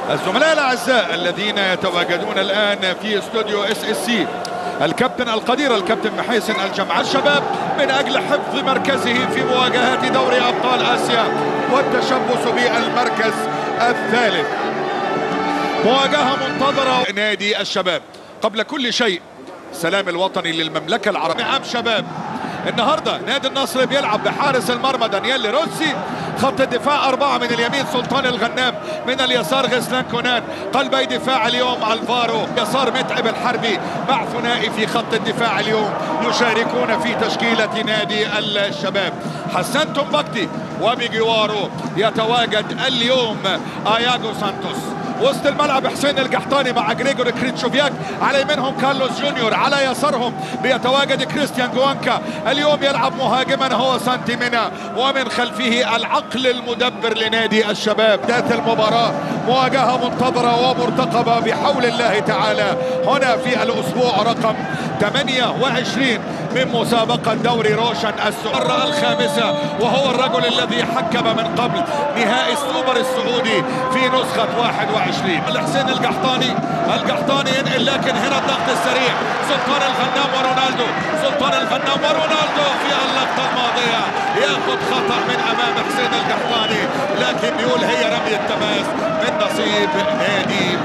الزملاء الاعزاء الذين يتواجدون الان في استوديو اس اس سي الكابتن القدير الكابتن محيسن الجمعة الشباب من اجل حفظ مركزه في مواجهات دوري ابطال اسيا والتشبث بالمركز الثالث مواجهة منتظرة نادي الشباب قبل كل شيء سلام الوطني للمملكة العربية نعم شباب النهاردة نادي النصر بيلعب بحارس المرمى دانييل روسي خط الدفاع أربعة من اليمين سلطان الغنام من اليسار غسلان كونان قلبي دفاع اليوم الفارو يسار متعب الحربي مع ثنائي في خط الدفاع اليوم يشاركون في تشكيلة نادي الشباب حسن تومبكتي وبجواره يتواجد اليوم اياغو سانتوس وسط الملعب حسين القحطاني مع جريجور كريتشوفياك على يمينهم كارلوس جونيور على يسارهم بيتواجد كريستيان جوانكا اليوم يلعب مهاجما هو سانتي مينا ومن خلفه العقل المدبر لنادي الشباب ذات المباراة مواجهة منتظرة ومرتقبة بحول الله تعالى هنا في الأسبوع رقم 28 من مسابقة دوري روشن السعودي الخامسة وهو الرجل الذي حكم من قبل نهائي السوبر السعودي في نسخة 21 الحسين القحطاني القحطاني ينقل لكن هنا الضغط السريع سلطان الغنام ورونالدو سلطان الغنام ورونالدو في اللقطة الماضية ياخذ خطأ من أمام حسين القحطاني لكن بيقول هي رمية تماس من نصيب نادي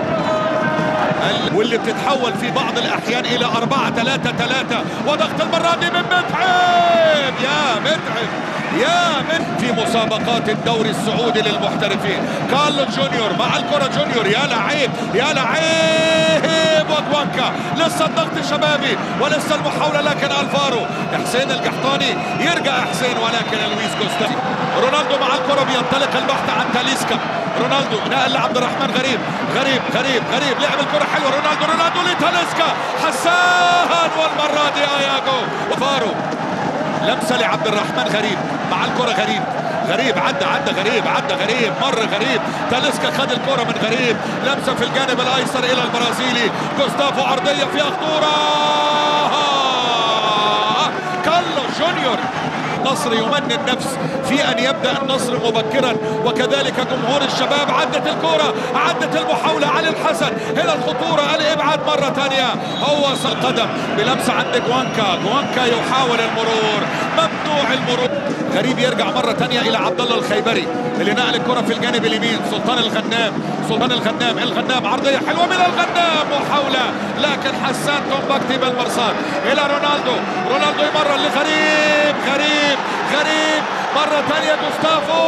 واللي بتتحول في بعض الاحيان الى أربعة ثلاثة ثلاثة وضغط المرة دي من متعب يا متعب يا من في مسابقات الدوري السعودي للمحترفين كارلو جونيور مع الكرة جونيور يا لعيب يا لعيب وكوانكا لسه الضغط شبابي ولسه المحاولة لكن الفارو حسين القحطاني يرجع حسين ولكن لويس كوستا رونالدو مع الكرة بينطلق البحث عن تاليسكا رونالدو نقل لعبد الرحمن غريب غريب غريب غريب لعب الكرة حلوة رونالدو رونالدو لتاليسكا حسان والمرة دي اياجو وفارو لمسة لعبد الرحمن غريب مع الكرة غريب غريب عدى عدى غريب عدى غريب مر غريب تاليسكا خد الكرة من غريب لمسة في الجانب الايسر الى البرازيلي جوستافو عرضية فيها خطورة كارلو جونيور النصر يمني النفس في ان يبدا النصر مبكرا وكذلك جمهور الشباب عدت الكره عدت المحاوله علي الحسن هنا الخطوره الابعاد مره ثانيه هو القدم بلمسه عند جوانكا جوانكا يحاول المرور ممنوع المرور غريب يرجع مره ثانيه الى عبد الله الخيبري اللي نقل الكره في الجانب اليمين سلطان الغنام سلطان الغنام الغنام عرضيه حلوه من الغنام محاوله لكن حسان تومبكتي بالمرصاد الى رونالدو رونالدو يمرر لغريب غريب غريب مرة ثانية جوستافو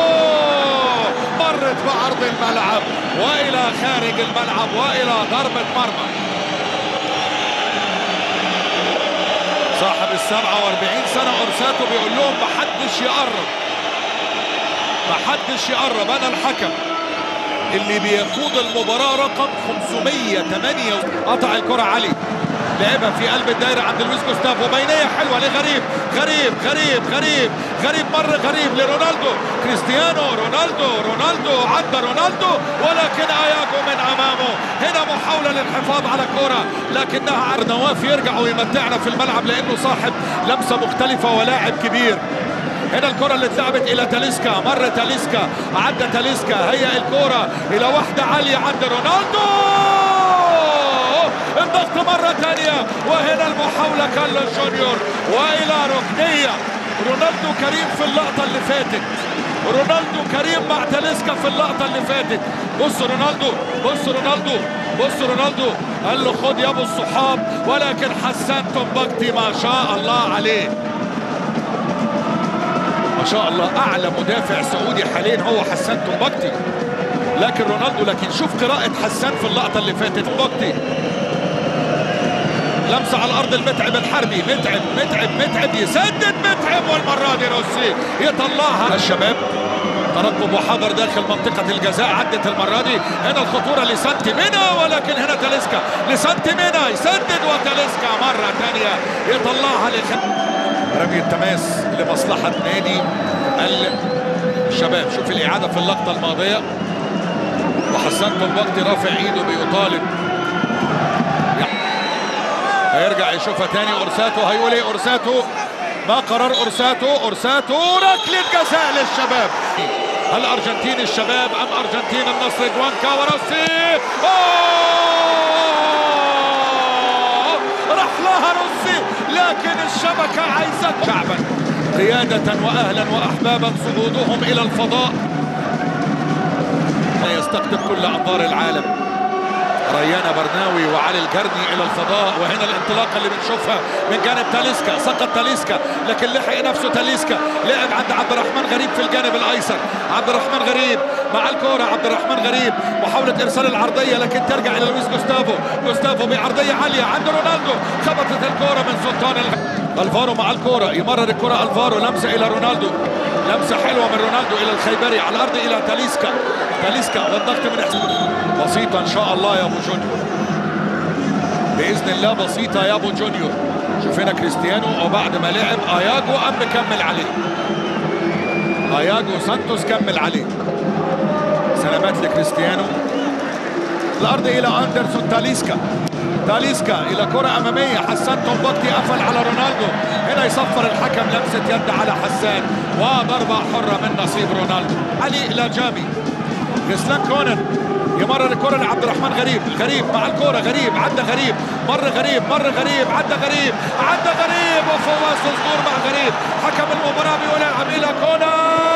مرت بعرض الملعب وإلى خارج الملعب وإلى ضربة مرمى صاحب السبعة واربعين سنة أرساتو بيقول لهم محدش يقرب محدش يقرب أنا الحكم اللي بيخوض المباراة رقم 508 قطع الكرة علي لعبها في قلب الدايرة عند لويس جوستافو بينية حلوة لغريب غريب غريب غريب غريب مر غريب لرونالدو كريستيانو رونالدو رونالدو عدى رونالدو ولكن اياجو من امامه هنا محاولة للحفاظ على الكرة لكنها عرض نواف يرجع ويمتعنا في الملعب لانه صاحب لمسة مختلفة ولاعب كبير هنا الكرة اللي اتلعبت إلى تاليسكا مر تاليسكا عدى تاليسكا هي الكرة إلى واحدة عالية عند رونالدو الضغط مرة ثانية وهنا المحاولة كارلوس جونيور وإلى ركنية رونالدو كريم في اللقطة اللي فاتت رونالدو كريم مع تاليسكا في اللقطة اللي فاتت بص رونالدو بص رونالدو بص رونالدو قال له خد يا ابو الصحاب ولكن حسان تومبكتي ما شاء الله عليه ما شاء الله اعلى مدافع سعودي حاليا هو حسان تومبكتي لكن رونالدو لكن شوف قراءة حسان في اللقطة اللي فاتت تومبكتي لمسة على الأرض المتعب الحربي متعب متعب متعب يسدد متعب والمرة دي روسي يطلعها الشباب ترقب وحضر داخل منطقة الجزاء عدت المرة دي هنا الخطورة لسانتي مينا ولكن هنا تاليسكا لسانتي مينا يسدد وتاليسكا مرة ثانية يطلعها لخ... رمي التماس لمصلحة نادي الشباب شوف الإعادة في اللقطة الماضية وحسان تومبكتي رافع ايده بيطالب هيرجع يشوفها تاني اورساتو هيقول ايه اورساتو ما قرار اورساتو اورساتو ركله جزاء للشباب الارجنتين الشباب ام ارجنتين النصر جوانكا وروسي راح لها روسي لكن الشبكه عايزه شعبا قياده واهلا واحبابا صعودهم الى الفضاء يستقطب كل انظار العالم ريانا برناوي وعلي الجرني الى الفضاء وهنا الانطلاقه اللي بنشوفها من جانب تاليسكا سقط تاليسكا لكن لحق نفسه تاليسكا لعب عند عبد الرحمن غريب في الجانب الايسر عبد الرحمن غريب مع الكوره عبد الرحمن غريب محاوله ارسال العرضيه لكن ترجع الى لويس جوستافو جوستافو بعرضيه عاليه عند رونالدو خبطت الكوره من سلطان الفارو مع الكوره يمرر الكوره الفارو لمسه الى رونالدو لمسه حلوه من رونالدو الى الخيبري على الارض الى تاليسكا تاليسكا والضغط من حسن بسيطة إن شاء الله يا أبو جونيور بإذن الله بسيطة يا أبو جونيور شوف هنا كريستيانو وبعد ما لعب أياجو قام مكمل عليه أياجو سانتوس كمل عليه سلامات لكريستيانو الأرض إلى أندرسون تاليسكا تاليسكا إلى كرة أمامية حسان تومباتي قفل على رونالدو هنا يصفر الحكم لمسة يد على حسان وضربة حرة من نصيب رونالدو علي إلى جامي غسلان كونن يمرر الكرة لعبد الرحمن غريب غريب مع الكرة غريب عدى غريب مر غريب مر غريب عدى غريب عدى غريب وفواز صدور مع غريب حكم المباراة بيقول العب إلى كونر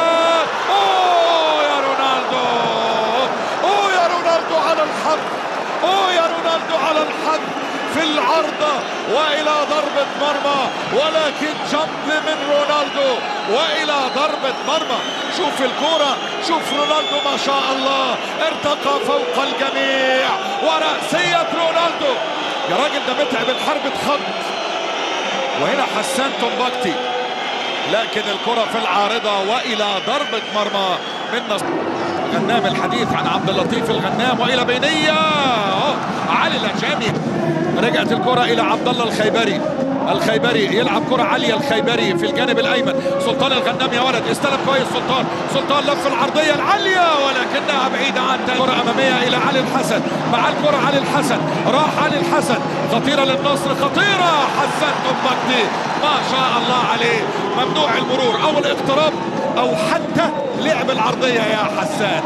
أوه يا رونالدو أوه يا رونالدو على الحظ أوه يا رونالدو على الحظ في العارضة وإلى ضربة مرمى ولكن جنب من رونالدو وإلى ضربة مرمى شوف الكرة شوف رونالدو ما شاء الله ارتقى فوق الجميع ورأسية رونالدو يا راجل ده متعب الحرب اتخض وهنا حسان تومباكتي لكن الكرة في العارضة وإلى ضربة مرمى من نصر غنام الحديث عن عبد اللطيف الغنام والى بينيه علي الأجامي رجعت الكرة إلى عبد الله الخيبري الخيبري يلعب كرة عالية الخيبري في الجانب الأيمن سلطان الغنام يا ولد استلم كويس سلطان سلطان لف العرضية العالية ولكنها بعيدة عن كرة أمامية إلى علي الحسن مع الكرة علي الحسن راح علي الحسن خطيرة للنصر خطيرة حسن تومباكتي ما شاء الله عليه ممنوع المرور أو الاقتراب أو حتى لعب العرضية يا حسان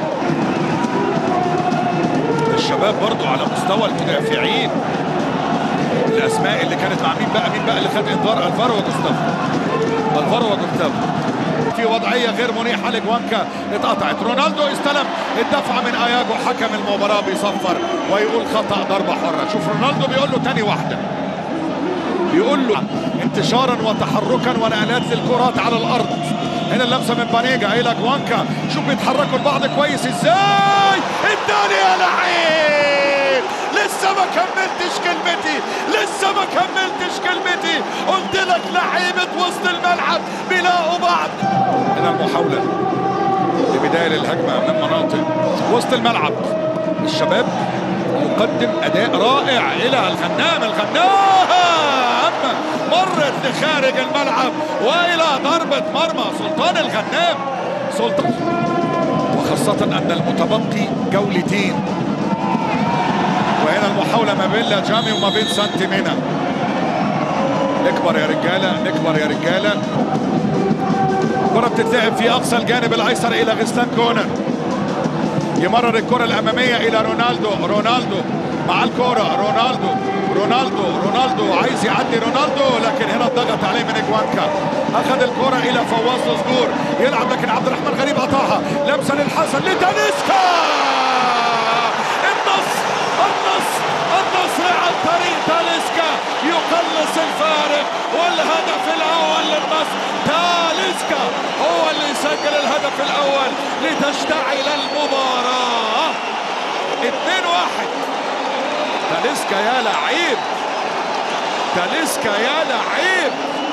الشباب برضو على مستوى المدافعين الاسماء اللي كانت مع مين بقى مين بقى اللي خد انذار الفارو وجوستافو الفارو وجوستافو في وضعيه غير مريحه لجوانكا اتقطعت رونالدو استلم الدفعه من اياجو حكم المباراه بيصفر ويقول خطا ضربه حره شوف رونالدو بيقول له تاني واحده بيقول له انتشارا وتحركا ونقلات للكرات على الارض هنا اللمسه من بانيجا الى جوانكا شوف بيتحركوا البعض كويس ازاي الثاني يا لعيب لسه ما كملتش كلمتي لسه ما كملتش كلمتي قلت لك لعيبه وسط الملعب بيلاقوا بعض هنا المحاوله لبدايه للهجمه من مناطق وسط الملعب الشباب يقدم اداء رائع الى الغنام الغنام مرت لخارج الملعب والى ضربه مرمى سلطان الغنام سلطان وخاصه ان المتبقي جولتين وهنا المحاولة ما بين جامي وما بين سانتي مينا نكبر يا رجالة نكبر يا رجالة كرة بتتلعب في أقصى الجانب الأيسر إلى غسلان كونان يمرر الكرة الأمامية إلى رونالدو رونالدو مع الكرة رونالدو رونالدو رونالدو عايز يعدي رونالدو لكن هنا ضغط عليه من اجوانكا اخذ الكرة الى فواز صقور يلعب لكن عبد الرحمن غريب قطعها لمسة للحسن لتانيسكا طريق تاليسكا يقلص الفارق والهدف الاول للنصر تاليسكا هو اللي يسجل الهدف الاول لتشتعل المباراه 2 1 تاليسكا يا لعيب تاليسكا يا لعيب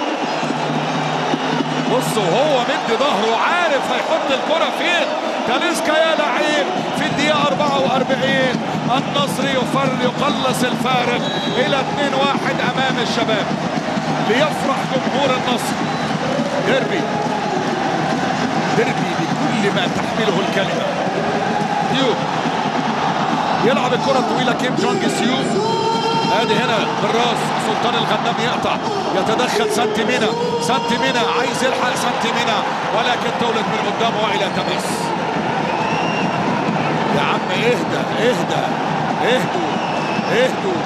بصوا هو مد ظهره عارف هيحط الكره فين تاليسكا يا لعيب في الدقيقه 44 النصر يفر يقلص الفارق الى 2-1 امام الشباب ليفرح جمهور النصر ديربي ديربي بكل ما تحمله الكلمه يو يلعب الكره الطويله كيم جونج سيو ادي هنا بالراس سلطان الغنام يقطع يتدخل سانتي مينا سانتي مينا عايز يلحق سانتي مينا ولكن طولت من قدامه والى تماس اهدى اهدى اهدوا اهدوا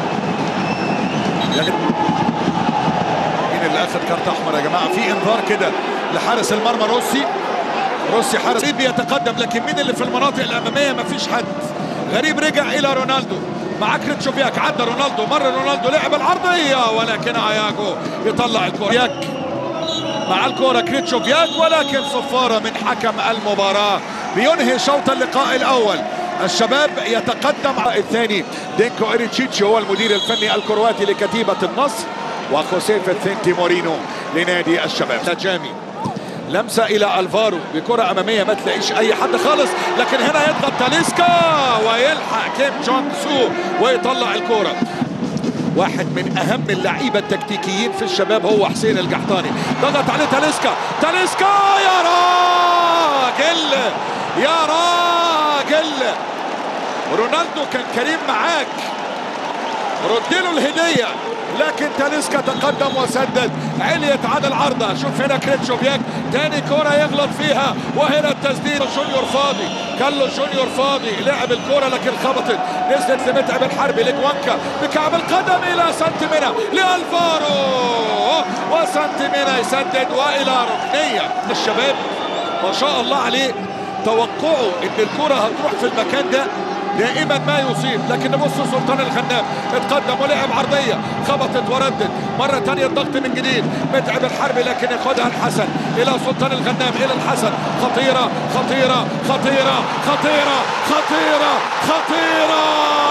يعني مين اللي اخذ كارت احمر يا جماعه في انذار كده لحارس المرمى روسي روسي حارس بيتقدم لكن مين اللي في المناطق الاماميه مفيش حد غريب رجع الى رونالدو مع كريتشوفياك عدى رونالدو مر رونالدو لعب العرضيه ولكن اياجو يطلع الكره مع الكرة كريتشوفياك ولكن صفارة من حكم المباراة بينهي شوط اللقاء الأول الشباب يتقدم على الثاني دينكو إريتشيتشي هو المدير الفني الكرواتي لكتيبة النصر وخوسيف الثنتي مورينو لنادي الشباب جامي لمسة إلى ألفارو بكرة أمامية ما تلاقيش أي حد خالص لكن هنا يضغط تاليسكا ويلحق كيم جونغ سو ويطلع الكرة واحد من اهم اللعيبه التكتيكيين في الشباب هو حسين القحطاني ضغط عليه تاليسكا تاليسكا يا راجل يا راجل رونالدو كان كريم معاك رد له الهديه لكن تاليسكا تقدم وسدد عليت على العارضه شوف هنا كريتشوفياك تاني كرة يغلط فيها وهنا التسديد جونيور فاضي كارلو جونيور فاضي لعب الكرة لكن خبطت نزلت لمتعب الحربي لجوانكا بكعب القدم الى سانتيمينا لالفارو وسانتيمينا يسدد والى ركنيه الشباب ما شاء الله عليه توقعوا ان الكرة هتروح في المكان ده دائما ما يصيب لكن نبص سلطان الخنام اتقدم ولعب عرضيه خبطت وردت مره ثانيه الضغط من جديد متعب الحربي لكن ياخدها الحسن الى سلطان الغنام الى الحسن خطيره خطيره خطيره خطيره خطيره خطيره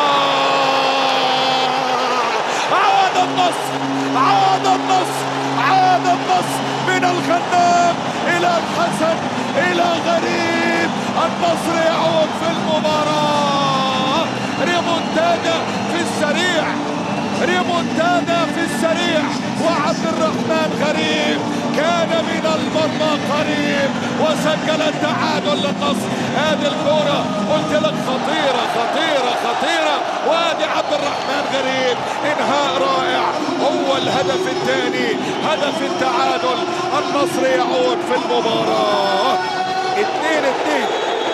عاد النصر عاد النصر عاد النصر من الخنام الى الحسن الى غريب النصر يعود في المباراه ريمونتادا في السريع ريمونتادا في السريع وعبد الرحمن غريب كان من المرمى قريب وسجل التعادل للنصر هذه الكرة قلت لك خطيرة خطيرة خطيرة وادي عبد الرحمن غريب انهاء رائع هو الهدف الثاني هدف التعادل النصر يعود في المباراة اثنين اثنين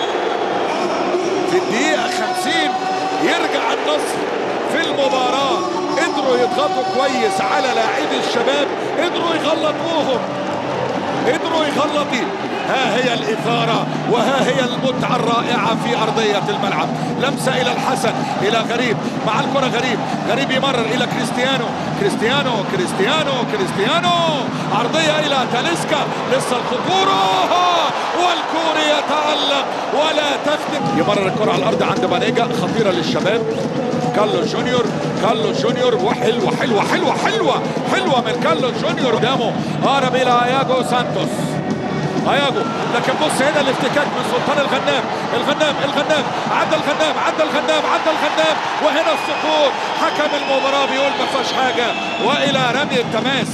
في الدقيقة خمسين يرجع النصر في المباراة قدروا يضغطوا كويس على لاعبي الشباب قدروا يغلطوهم قدروا يغلطوا ها هي الإثارة وها هي المتعة الرائعة في أرضية الملعب لمسة إلى الحسن إلى غريب مع الكرة غريب غريب يمرر إلى كريستيانو كريستيانو كريستيانو كريستيانو عرضية إلى تاليسكا لسه الخطورة والكوري يتألق ولا تخدم يمرر الكرة على الأرض عند بانيجا خطيرة للشباب كارلو جونيور كارلو جونيور وحلوة حلوة حلوة حلوة حلوة من كارلو جونيور قدامه هرب إلى اياجو سانتوس اياجو لكن بص هنا الافتكاك من سلطان الغنام الغنام الغنام عدى الغنام عدى الغنام عدى الغنام وهنا السقوط حكم المباراة بيقول ما فيهاش حاجة والى رمي التماس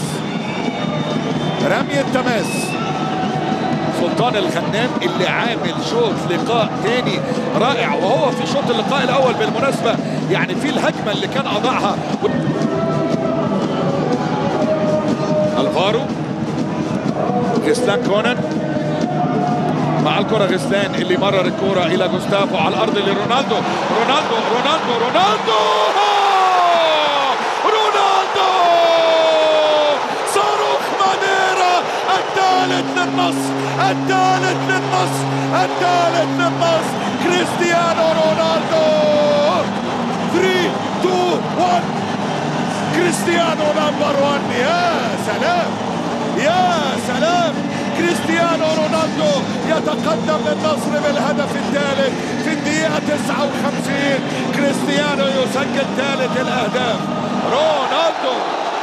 رمي التماس سلطان الغنام اللي عامل شوط لقاء تاني رائع وهو في شوط اللقاء الاول بالمناسبة يعني في الهجمة اللي كان اضعها الفارو غسلان كونان مع الكرة غسلان اللي مرر الكرة إلى جوستافو على الأرض لرونالدو رونالدو رونالدو رونالدو رونالدو صاروخ مانيرا الثالث للنصر الثالث للنصر الثالث للنصر كريستيانو رونالدو 3 2 1 كريستيانو نمبر 1 يا سلام يا سلام كريستيانو رونالدو يتقدم للنصر بالهدف الثالث في الدقيقة 59 كريستيانو يسجل ثالث الأهداف رونالدو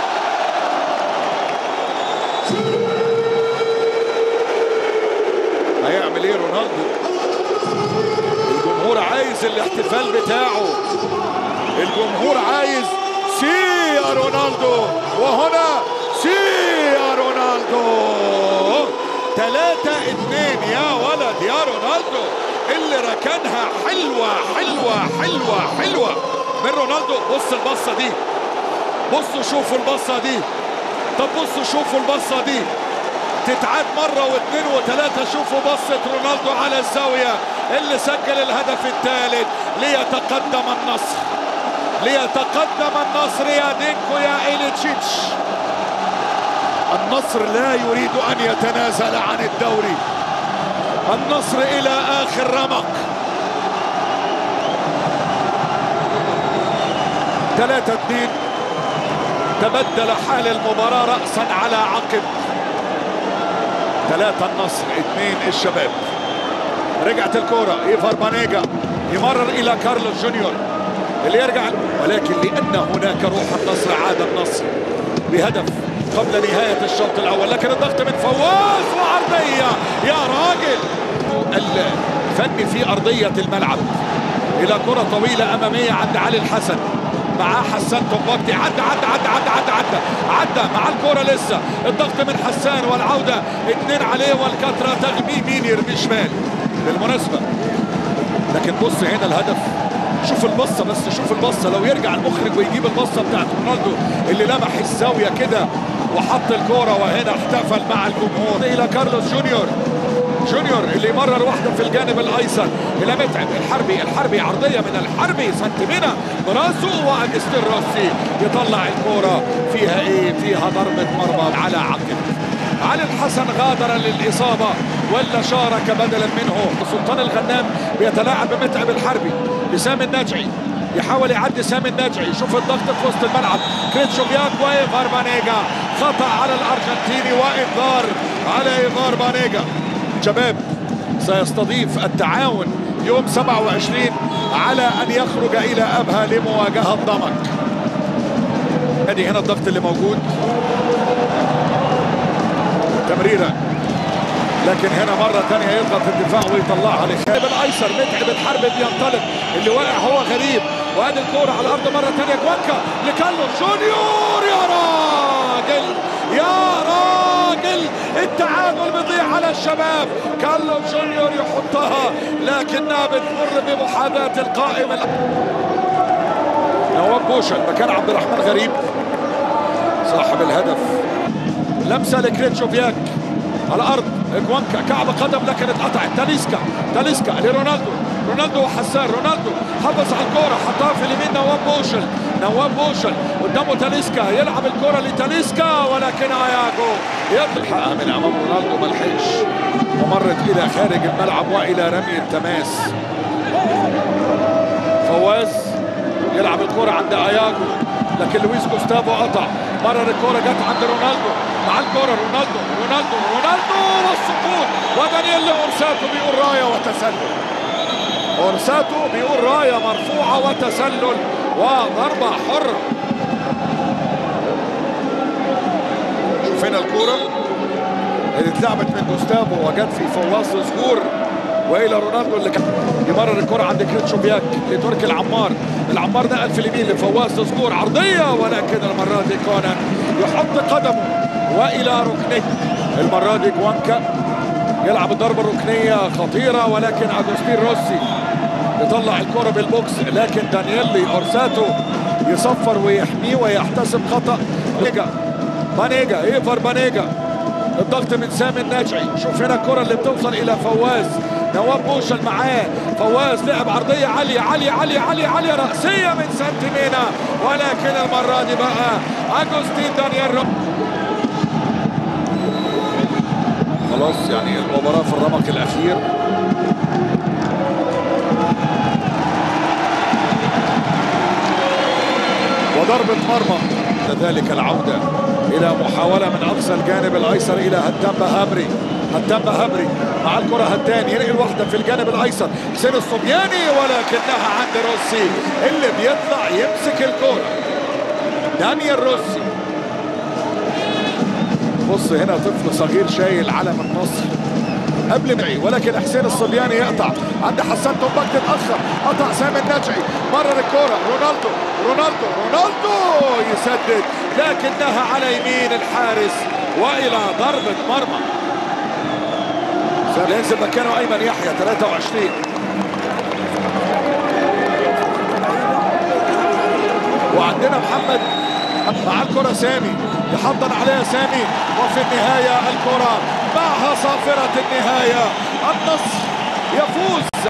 هيعمل ايه رونالدو الجمهور عايز الاحتفال بتاعه الجمهور عايز سي يا رونالدو وهنا سي يا رونالدو ثلاثة اتنين يا ولد يا رونالدو اللي ركنها حلوة حلوة حلوة حلوة من رونالدو بص البصة دي بصوا شوفوا البصة دي طب بصوا شوفوا البصة دي تتعاد مرة واثنين وثلاثة شوفوا بصة رونالدو على الزاوية اللي سجل الهدف الثالث ليتقدم النصر ليتقدم النصر يا دينكو يا إيليتشيتش النصر لا يريد أن يتنازل عن الدوري النصر إلى آخر رمق ثلاثة اثنين تبدل حال المباراة رأسا على عقب ثلاثة النصر اثنين الشباب رجعت الكرة ايفار بانيجا يمرر الى كارلوس جونيور اللي يرجع ولكن لان هناك روح النصر عاد النصر بهدف قبل نهاية الشوط الأول لكن الضغط من فواز وعرضية يا راجل الفني في أرضية الملعب إلى كرة طويلة أمامية عند علي الحسن معاه حسان تومباكتي عدى عدى عدى عدى عدى عدى عدى مع الكرة لسه الضغط من حسان والعودة اتنين عليه والكترة تغمي مين يرمي شمال بالمناسبة لكن بص هنا الهدف شوف البصة بس شوف البصة لو يرجع المخرج ويجيب البصة بتاعت رونالدو اللي لمح الزاوية كده وحط الكرة وهنا احتفل مع الجمهور إلى كارلوس جونيور جونيور اللي مرر واحدة في الجانب الأيسر إلى متعب الحربي الحربي عرضية من الحربي سنتيمينا براسه وأجستين روسي يطلع الكرة فيها إيه فيها ضربة مرمى على عقب علي الحسن غادر للإصابة ولا شارك بدلا منه سلطان الغنام بيتلاعب بمتعب الحربي بسام النجعي يحاول يعدي سامي النجعي شوف الضغط في وسط الملعب كريتشوفياك وايفار بانيجا خطا على الارجنتيني وانذار على ايفار بانيجا شباب سيستضيف التعاون يوم 27 على ان يخرج الى ابها لمواجهه ضمك ادي هنا الضغط اللي موجود تمريره لكن هنا مرة ثانية يضغط الدفاع ويطلعها لخالد الأيسر متعب الحرب بينطلق اللي واقع هو غريب وادي الكورة على الأرض مرة ثانية كوانكا لكارلوس جونيور يا راجل يا راجل التعادل بيضيع على الشباب كارلوس جونيور يحطها لكنها بتمر بمحاذاة القائم نواب بوشل مكان عبد الرحمن غريب صاحب الهدف لمسة لكريتشوفياك على الارض كوانكا كعب قدم لكن اتقطعت تاليسكا تاليسكا لرونالدو رونالدو وحسان رونالدو حافظ على الكوره حطها في اليمين نواب بوشل نواب بوشل قدامه تاليسكا يلعب الكوره لتاليسكا ولكن اياجو يلحقها من امام رونالدو ما لحقش ومرت الى خارج الملعب والى رمي التماس فواز يلعب الكوره عند اياجو لكن لويس جوستافو قطع مرر الكوره جت عند رونالدو مع الكوره رونالدو رونالدو رونالدو والسقوط ودانييل اورساتو بيقول رايه وتسلل اورساتو بيقول رايه مرفوعه وتسلل وضربه حره شوف هنا الكوره اللي اتلعبت من جوستافو وجت في فواز زهور والى رونالدو اللي كان يمرر الكره عند كريتشوفياك لتركي العمار العمار نقل في اليمين لفواز زهور عرضيه ولكن المره دي كونان يحط قدمه والى ركنيه المره دي كوانكا يلعب الضربه الركنيه خطيره ولكن اجوستين روسي يطلع الكره بالبوكس لكن دانييلي اورساتو يصفر ويحميه ويحتسب خطا بانيجا بانيجا ايفر بانيجا الضغط من سامي الناجعي شوف هنا الكره اللي بتوصل الى فواز نواب بوشل معاه فواز لعب عرضيه عاليه عاليه عاليه عاليه عاليه راسيه من سانتيمينا ولكن المره دي بقى اجوستين دانييل خلاص يعني المباراه في الرمق الاخير وضربة مرمى كذلك العودة إلى محاولة من أقصى الجانب الأيسر إلى هتان بهامري هتان بهامري مع الكرة هتان ينقل واحدة في الجانب الأيسر حسين الصبياني ولكنها عند روسي اللي بيطلع يمسك الكرة دانيال روسي بص هنا طفل صغير شايل علم النصر قبل معي ولكن حسين الصبياني يقطع عند حسان تومباك تتاخر قطع سامي النجعي مرر الكرة رونالدو رونالدو رونالدو يسدد لكنها على يمين الحارس والى ضربة مرمى ينزل مكانه ايمن يحيى 23 وعندنا محمد مع الكرة سامي يحضن عليها سامي وفي النهاية الكرة معها صافرة النهاية النصر يفوز